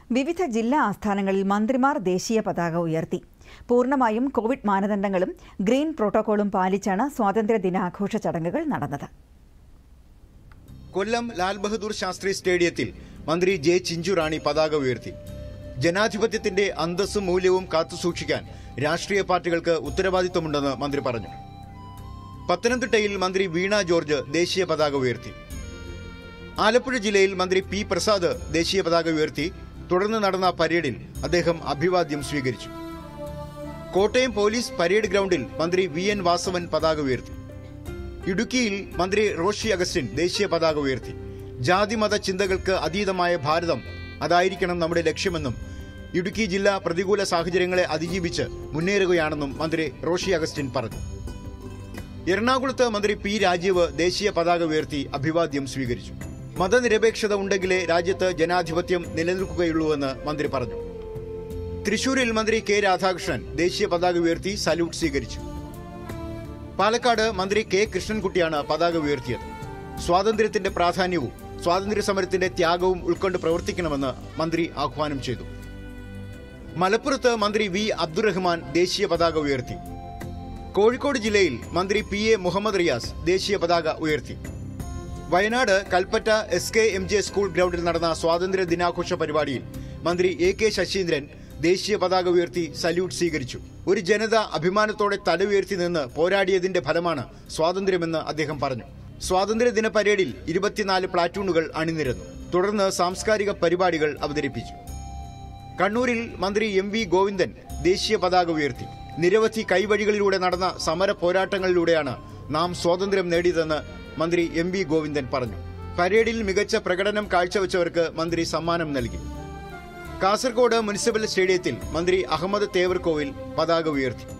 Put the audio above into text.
വിവിധ ജില്ലാ ആസ്ഥാനങ്ങളിൽ മന്ത്രിമാർ ദേശീയ പതാക ഉയർത്തി പൂർണ്ണമായും കോവിഡ് മാനദണ്ഡങ്ങളും ഗ്രീൻ പ്രോട്ടോകോളും പാലിച്ചാണ് സ്വാതന്ത്ര്യ ദിനാഘോഷ ചടങ്ങുകൾ നടന്നത് കൊല്ലം ലാൽ ബഹദൂർ ശാസ്ത്രി സ്റ്റേഡിയത്തിൽ മന്ത്രി ജെ ചിഞ്ചുറാണി പതാക ഉയർത്തി ജനാധിപത്യത്തിന്റെ അന്തസ്സും മൂല്യവും കാത്തുസൂക്ഷിക്കാൻ രാഷ്ട്രീയ പാർട്ടികൾക്ക് ഉത്തരവാദിത്വമുണ്ടെന്ന് മന്ത്രി പറഞ്ഞു പത്തനംതിട്ടയിൽ മന്ത്രി വീണ ജോർജ് ദേശീയ പതാക ഉയർത്തി ആലപ്പുഴ ജില്ലയിൽ മന്ത്രി പി പ്രസാദ് ദേശീയ പതാക ഉയർത്തി തുടർന്ന് നടന്ന പരേഡിൽ അദ്ദേഹം അഭിവാദ്യം സ്വീകരിച്ചു കോട്ടയം പോലീസ് പരേഡ് ഗ്രൗണ്ടിൽ മന്ത്രി വി എൻ വാസവൻ പതാക ഉയർത്തി ഇടുക്കിയിൽ മന്ത്രി റോഷി അഗസ്റ്റിൻ ദേശീയ പതാക ഉയർത്തി ജാതിമത ചിന്തകൾക്ക് അതീതമായ ഭാരതം അതായിരിക്കണം നമ്മുടെ ലക്ഷ്യമെന്നും ഇടുക്കി ജില്ല പ്രതികൂല സാഹചര്യങ്ങളെ അതിജീവിച്ച് മുന്നേറുകയാണെന്നും മന്ത്രി റോഷി അഗസ്റ്റിൻ പറഞ്ഞു എറണാകുളത്ത് മന്ത്രി പി രാജീവ് ദേശീയ പതാക ഉയർത്തി അഭിവാദ്യം സ്വീകരിച്ചു മതനിരപേക്ഷത ഉണ്ടെങ്കിലേ രാജ്യത്ത് ജനാധിപത്യം നിലനിൽക്കുകയുള്ളൂവെന്ന് മന്ത്രി പറഞ്ഞു തൃശൂരിൽ മന്ത്രി കെ രാധാകൃഷ്ണൻ ദേശീയ പതാക ഉയർത്തി സല്യൂട്ട് സ്വീകരിച്ചു പാലക്കാട് മന്ത്രി കെ കൃഷ്ണൻകുട്ടിയാണ് പതാക ഉയർത്തിയത് സ്വാതന്ത്ര്യത്തിന്റെ പ്രാധാന്യവും സ്വാതന്ത്ര്യ സമരത്തിന്റെ ത്യാഗവും ഉൾക്കൊണ്ട് പ്രവർത്തിക്കണമെന്ന് മന്ത്രി ആഹ്വാനം ചെയ്തു മലപ്പുറത്ത് മന്ത്രി വി അബ്ദുറഹ്മാൻ ദേശീയ പതാക ഉയർത്തി കോഴിക്കോട് ജില്ലയിൽ മന്ത്രി പി എ മുഹമ്മദ് റിയാസ് ദേശീയ പതാക ഉയർത്തി Wayanad Kalpetta S K M J school ഗ്രൗണ്ടിൽ നടന്ന സ്വാതന്ത്ര്യ ദിനാഘോഷ പരിപാടിയിൽ മന്ത്രി എ കെ ശശീന്ദ്രൻ ദേശീയ പതാക ഉയർത്തി സല്യൂട്ട് സ്വീകരിച്ചു ഒരു ജനത അഭിമാനത്തോടെ തല ഉയർത്തി നിന്ന് പോരാടിയതിന്റെ ഫലമാണ് സ്വാതന്ത്ര്യമെന്ന് അദ്ദേഹം പറഞ്ഞു സ്വാതന്ത്ര്യ ദിന പരേഡിൽ ഇരുപത്തിനാല് പ്ലാറ്റൂണുകൾ അണിനിരന്നു തുടർന്ന് സാംസ്കാരിക പരിപാടികൾ അവതരിപ്പിച്ചു കണ്ണൂരിൽ മന്ത്രി എം വി ഗോവിന്ദൻ ദേശീയ പതാക ഉയർത്തി നിരവധി കൈവഴികളിലൂടെ നടന്ന സമര പോരാട്ടങ്ങളിലൂടെയാണ് നാം സ്വാതന്ത്ര്യം നേടിയതെന്ന് മന്ത്രി എം വി ഗോവിന്ദൻ പറഞ്ഞു പരേഡിൽ മികച്ച പ്രകടനം കാഴ്ചവെച്ചവർക്ക് മന്ത്രി സമ്മാനം നൽകി കാസർഗോഡ് മുനിസിപ്പൽ സ്റ്റേഡിയത്തിൽ മന്ത്രി അഹമ്മദ് തേവർകോവിൽ പതാക ഉയർത്തി